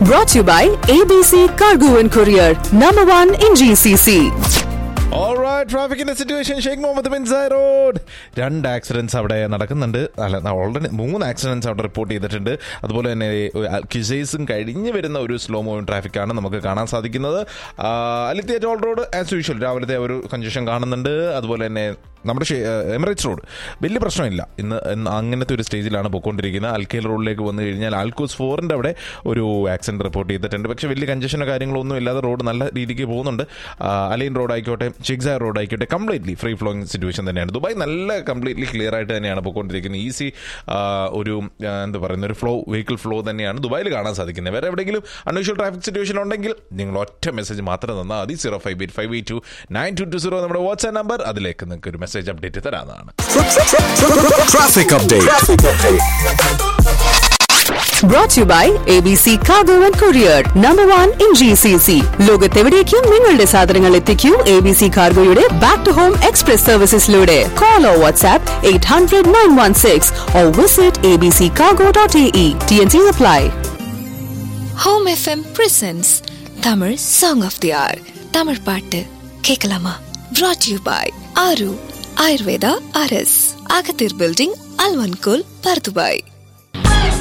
Brought to you by ABC Cargo and Courier, number one in GCC. ട്രാഫിക്കിന്റെ situation Sheikh Mohammed bin road രണ്ട് accidents അവിടെ നടക്കുന്നുണ്ട് അല്ല already മൂന്ന് accidents അവിടെ റിപ്പോർട്ട് ചെയ്തിട്ടുണ്ട് അതുപോലെ തന്നെ കിസൈസും കഴിഞ്ഞ് വരുന്ന ഒരു സ്ലോ മൂവിംഗ് ട്രാഫിക്കാണ് നമുക്ക് കാണാൻ സാധിക്കുന്നത് അലിത്തിയ ടോൾ റോഡ് ആസ് യൂഷ്വൽ രാവിലത്തെ ഒരു കൺജഷൻ കാണുന്നുണ്ട് അതുപോലെ തന്നെ നമ്മുടെ എമിറേറ്റ്സ് റോഡ് വലിയ പ്രശ്നമില്ല ഇന്ന് ഇന്ന് അങ്ങനത്തെ ഒരു സ്റ്റേജിലാണ് പോയിക്കൊണ്ടിരിക്കുന്നത് അൽക്കേൽ റോഡിലേക്ക് വന്നു കഴിഞ്ഞാൽ ആൽക്കോസ് ഫോറിൻ്റെ അവിടെ ഒരു ആക്സിഡൻറ്റ് റിപ്പോർട്ട് ചെയ്തിട്ടുണ്ട് പക്ഷേ വലിയ കഞ്ചഷനോ കാര്യങ്ങളോ ഒന്നും ഇല്ലാതെ റോഡ് നല്ല രീതിക്ക് പോകുന്നുണ്ട് അലൈൻ റോഡ് ആയിക്കോട്ടെ ഷിഗ്സാർ റോഡ് ആയിക്കോട്ടെ കംപ്ലീറ്റ്ലി ഫ്രീ ഫ്ലോയിങ് സിറ്റുവേഷൻ തന്നെയാണ് ദുബായ് നല്ല കംപ്ലീറ്റ്ലി ക്ലിയർ ആയിട്ട് തന്നെയാണ് പോയിക്കൊണ്ടിരിക്കുന്നത് ഈസി ഒരു ആ, എന്താ പറയുന്ന ഒരു ഫ്ലോ വെഹിക്കിൾ ഫ്ലോ തന്നെയാണ് ദുബായിൽ കാണാൻ സാധിക്കുന്നത് വേറെ എവിടെയെങ്കിലും അൺയൂഷ്വൽ ട്രാഫിക് സിറ്റുവേഷൻ ഉണ്ടെങ്കിൽ നിങ്ങൾ ഒറ്റ മെസ്സേജ് മാത്രം തന്നാൽ മതി zero five eight five eight two nine two two zero നമ്മുടെ വാട്സ്ആപ്പ് നമ്പർ അതിലേക്ക് നിങ്ങൾക്ക് ഒരു മെസ്സേജ് അപ്ഡേറ്റ് തരാവുന്നതാണ് Traffic update. Brought to you by ABC Cargo and Courier, number one in GCC. ലോകത്തെവിടേക്കും നിങ്ങളുടെ സാധനങ്ങൾ എത്തിക്കൂ എ ബി സി കാർഗോയുടെ ബാക്ക് ടു ഹോം എക്സ്പ്രസ് സർവീസസിലൂടെ call or WhatsApp eight hundred nine one six or visit A B C cargo dot A E T N C apply home FM presents Tamil song of the hour Tamil பாட்டு கேட்கலாமா brought you by ஆரு ஆயுர்வேதா அரஸ் அகத்தீர் building அல்வன்கோல் Bur Dubai